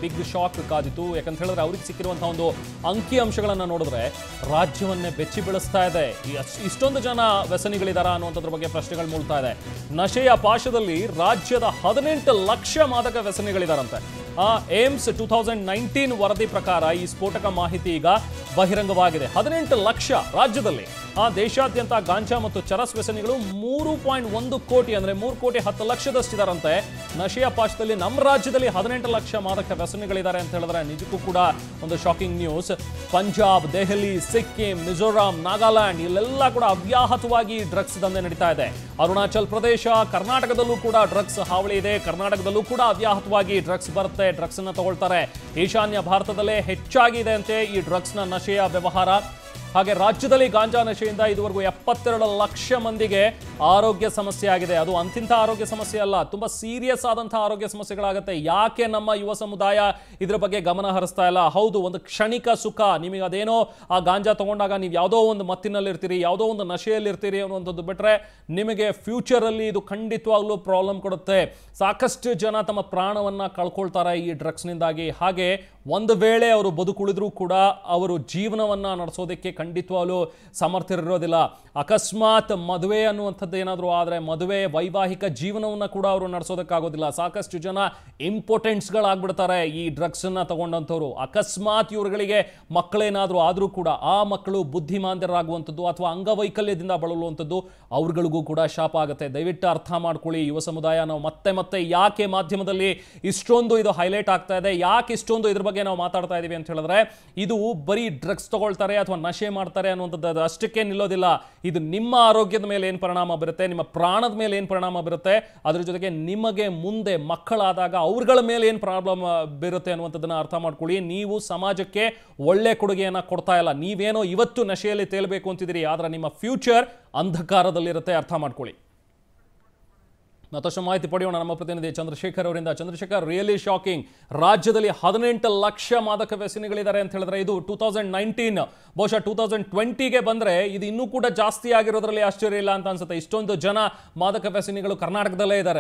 big shock ಕಾದಿತು ಯಾಕಂತ ಹೇಳಿದ್ರೆ ಅವ್ರಿಗೆ ಸಿಕ್ಕಿರುವಂತಹ ಒಂದು ಅಂಕಿ ಅಂಶಗಳನ್ನ ನೋಡಿದ್ರೆ ರಾಜ್ಯವನ್ನೇ ಬೆಚ್ಚಿ ಬೀಳಿಸ್ತಾ ಇದೆ ಈ ಅಷ್ಟ್- ಇಷ್ಟೊಂದು ಜನ ವ್ಯಸನಿಗಳಿದಾರ ಅನ್ನುವಂಥದ್ರ ಬಗ್ಗೆ ಪ್ರಶ್ನೆಗಳು ಮೂಡ್ತಾ ಇದೆ ನಶೆಯ ಪಾಶದಲ್ಲಿ ರಾಜ್ಯದ ಹದಿನೆಂಟು ಲಕ್ಷ ಮಾದಕ ವ್ಯಸನಿಗಳಿದಾರಂತೆ ಆ ಏಮ್ಸ್ ಟೂ ತೌಸಂಡ್ ನೈನ್ಟೀನ್ ವರದಿ ಪ್ರಕಾರ ಈ ಸ್ಫೋಟಕ ಮಾಹಿತಿ ಈಗ ಬಹಿರಂಗವಾಗಿದೆ ಹದಿನೆಂಟು ಲಕ್ಷ ರಾಜ್ಯದಲ್ಲಿ ಆ ದೇಶಾದ್ಯಂತ ಗಾಂಜಾ ಮತ್ತು ಚರಸ್ ವ್ಯಸನಿಗಳು ಮೂರು ಪಾಯಿಂಟ್ ಒಂದು ಕೋಟಿ ಅಂದ್ರೆ ಮೂರು ಕೋಟಿ ಹತ್ತು ಲಕ್ಷದಷ್ಟಿದಾರಂತೆ ನಶೆಯ ಪಾಶದಲ್ಲಿ ನಮ್ಮ ರಾಜ್ಯದಲ್ಲಿ ಹದಿನೆಂಟು ಲಕ್ಷ ಮಾದಕ ವ್ಯಸನಿಗಳಿದ್ದಾರೆ ಅಂತ ಹೇಳಿದ್ರೆ ನಿಜಕ್ಕೂ ಕೂಡ ಒಂದು ಶಾಕಿಂಗ್ ನ್ಯೂಸ್ ಪಂಜಾಬ್ ದೆಹಲಿ ಸಿಕ್ಕಿಂ ಮಿಜೋರಾಂ ನಾಗಾಲ್ಯಾಂಡ್ ಇಲ್ಲೆಲ್ಲ ಕೂಡ ಅವ್ಯಾಹತವಾಗಿ ಡ್ರಗ್ಸ್ ದಂಧೆ ನಡೀತಾ ಇದೆ ಅರುಣಾಚಲ್ ಪ್ರದೇಶ ಕರ್ನಾಟಕದಲ್ಲೂ ಕೂಡ ಡ್ರಗ್ಸ್ ಹಾವಳಿ ಇದೆ ಕರ್ನಾಟಕದಲ್ಲೂ ಕೂಡ ಅವ್ಯಾಹತವಾಗಿ ಡ್ರಗ್ಸ್ ಬರುತ್ತೆ ಡ್ರಗ್ಸ್ ಅನ್ನ ತಗೊಳ್ತಾರೆ ಈಶಾನ್ಯ ಭಾರತದಲ್ಲೇ ಹೆಚ್ಚಾಗಿದೆ ಅಂತೆ ಈ ಡ್ರಗ್ಸ್ನ ನಶೆಯ ವ್ಯವಹಾರ ಹಾಗೆ ರಾಜ್ಯದಲ್ಲಿ ಗಾಂಜಾ ನಶೆಯಿಂದ ಇದುವರೆಗೂ ಎಪ್ಪತ್ತೆರಡು ಲಕ್ಷ ಮಂದಿಗೆ ಆರೋಗ್ಯ ಸಮಸ್ಯೆ ಆಗಿದೆ ಅದು ಅಂತಿಂತ ಆರೋಗ್ಯ ಸಮಸ್ಯೆ ಅಲ್ಲ ತುಂಬಾ ಸೀರಿಯಸ್ ಆದಂತಹ ಆರೋಗ್ಯ ಸಮಸ್ಯೆಗಳಾಗುತ್ತೆ ಯಾಕೆ ನಮ್ಮ ಯುವ ಸಮುದಾಯ ಇದ್ರ ಬಗ್ಗೆ ಗಮನ ಹರಿಸ್ತಾ ಇಲ್ಲ ಹೌದು ಒಂದು ಕ್ಷಣಿಕ ಸುಖ ನಿಮಗೆ ಅದೇನೋ ಆ ಗಾಂಜಾ ತಗೊಂಡಾಗ ನೀವು ಯಾವುದೋ ಒಂದು ಮತ್ತಿನಲ್ಲಿರ್ತೀರಿ ಯಾವುದೋ ಒಂದು ನಶೆಯಲ್ಲಿರ್ತೀರಿ ಅನ್ನುವಂಥದ್ದು ಬಿಟ್ರೆ ನಿಮಗೆ ಫ್ಯೂಚರಲ್ಲಿ ಇದು ಖಂಡಿತವಾಗ್ಲೂ ಪ್ರಾಬ್ಲಮ್ ಕೊಡುತ್ತೆ ಸಾಕಷ್ಟು ಜನ ತಮ್ಮ ಪ್ರಾಣವನ್ನ ಕಳ್ಕೊಳ್ತಾರೆ ಈ ಡ್ರಗ್ಸ್ನಿಂದಾಗಿ ಹಾಗೆ ಒಂದು ವೇಳೆ ಅವರು ಬದುಕುಳಿದ್ರೂ ಕೂಡ ಅವರು ಜೀವನವನ್ನ ನಡೆಸೋದಕ್ಕೆ ಖಂಡಿತವಾಗ್ಲೂ ಸಮರ್ಥರಿರೋದಿಲ್ಲ ಅಕಸ್ಮಾತ್ ಮದುವೆ ಅನ್ನುವಂಥದ್ದು ಏನಾದರೂ ಆದರೆ ಮದುವೆ ವೈವಾಹಿಕ ಜೀವನವನ್ನು ಕೂಡ ಅವರು ನಡೆಸೋದಕ್ಕಾಗೋದಿಲ್ಲ ಸಾಕಷ್ಟು ಜನ ಇಂಪಾರ್ಟೆಂಟ್ಸ್ಗಳಾಗ್ಬಿಡ್ತಾರೆ ಈ ಡ್ರಗ್ಸನ್ನು ತಗೊಂಡಂಥವ್ರು ಅಕಸ್ಮಾತ್ ಇವ್ರುಗಳಿಗೆ ಮಕ್ಕಳೇನಾದರೂ ಆದರೂ ಕೂಡ ಆ ಮಕ್ಕಳು ಬುದ್ಧಿಮಾಂದ್ಯರಾಗುವಂಥದ್ದು ಅಥವಾ ಅಂಗವೈಕಲ್ಯದಿಂದ ಬಳಲುವಂಥದ್ದು ಅವ್ರುಗಳಿಗೂ ಕೂಡ ಶಾಪ ಆಗುತ್ತೆ ದಯವಿಟ್ಟು ಅರ್ಥ ಮಾಡ್ಕೊಳ್ಳಿ ಯುವ ಸಮುದಾಯ ನಾವು ಮತ್ತೆ ಮತ್ತೆ ಯಾಕೆ ಮಾಧ್ಯಮದಲ್ಲಿ ಇಷ್ಟೊಂದು ಇದು ಹೈಲೈಟ್ ಆಗ್ತಾ ಇದೆ ಯಾಕೆ ಇಷ್ಟೊಂದು ಇದ್ರ ಬಗ್ಗೆ ನಾವು ಮಾತಾಡ್ತಾ ಇದೀವಿ ಅಂತ ಹೇಳಿದ್ರೆ ಇದು ಬರೀ ಡ್ರಗ್ಸ್ ತಗೊಳ್ತಾರೆ ಅಥವಾ ನಶೆ ಮಾಡ್ತಾರೆ ಅನ್ನುವಂಥದ್ದು ಅದು ಅಷ್ಟಕ್ಕೆ ನಿಲ್ಲೋದಿಲ್ಲ ಇದು ನಿಮ್ಮ ಆರೋಗ್ಯದ ಮೇಲೆ ಏನು ಪರಿಣಾಮ ಬೀರುತ್ತೆ ನಿಮ್ಮ ಪ್ರಾಣದ ಮೇಲೆ ಏನು ಪರಿಣಾಮ ಬೀರುತ್ತೆ ಅದ್ರ ಜೊತೆಗೆ ನಿಮಗೆ ಮುಂದೆ ಮಕ್ಕಳಾದಾಗ ಅವ್ರಗಳ ಮೇಲೆ ಏನು ಪ್ರಾಬ್ಲಮ್ ಬೀರುತ್ತೆ ಅನ್ನುವಂಥದ್ದನ್ನ ಅರ್ಥ ಮಾಡ್ಕೊಳ್ಳಿ ನೀವು ಸಮಾಜಕ್ಕೆ ಒಳ್ಳೆ ಕೊಡುಗೆಯನ್ನು ಕೊಡ್ತಾ ಇಲ್ಲ ನೀವೇನೋ ಇವತ್ತು ನಶೆಯಲ್ಲಿ ತೇಲ್ಬೇಕು ಅಂತಿದ್ದೀರಿ ಆದ್ರೆ ನಿಮ್ಮ ಫ್ಯೂಚರ್ ಅಂಧಕಾರದಲ್ಲಿರುತ್ತೆ ಅರ್ಥ ಮಾಡ್ಕೊಳ್ಳಿ ಮತ್ತಷ್ಟು ಮಾಹಿತಿ ಪಡೆಯೋಣ ನಮ್ಮ ಪ್ರತಿನಿಧಿ ಚಂದ್ರಶೇಖರ್ ಅವರಿಂದ ಚಂದ್ರಶೇಖರ್ ರಿಯಲಿ ಶಾಕಿಂಗ್ ರಾಜ್ಯದಲ್ಲಿ ಹದಿನೆಂಟು ಲಕ್ಷ ಮಾದಕ ವ್ಯಸನಿಗಳಿದ್ದಾರೆ ಅಂತ ಹೇಳಿದ್ರೆ ಇದು ಟೂ ತೌಸಂಡ್ ನೈನ್ಟೀನ್ ಬಹುಶಃ ಟೂ ತೌಸಂಡ್ ಟ್ವೆಂಟಿಗೆ ಬಂದ್ರೆ ಇದು ಇನ್ನೂ ಕೂಡ ಜಾಸ್ತಿ ಆಗಿರೋದ್ರಲ್ಲಿ ಆಶ್ಚರ್ಯ ಇಲ್ಲ ಅಂತ ಅನ್ಸುತ್ತೆ ಇಷ್ಟೊಂದು ಜನ ಮಾದಕ ವ್ಯಸನಿಗಳು ಕರ್ನಾಟಕದಲ್ಲೇ ಇದ್ದಾರೆ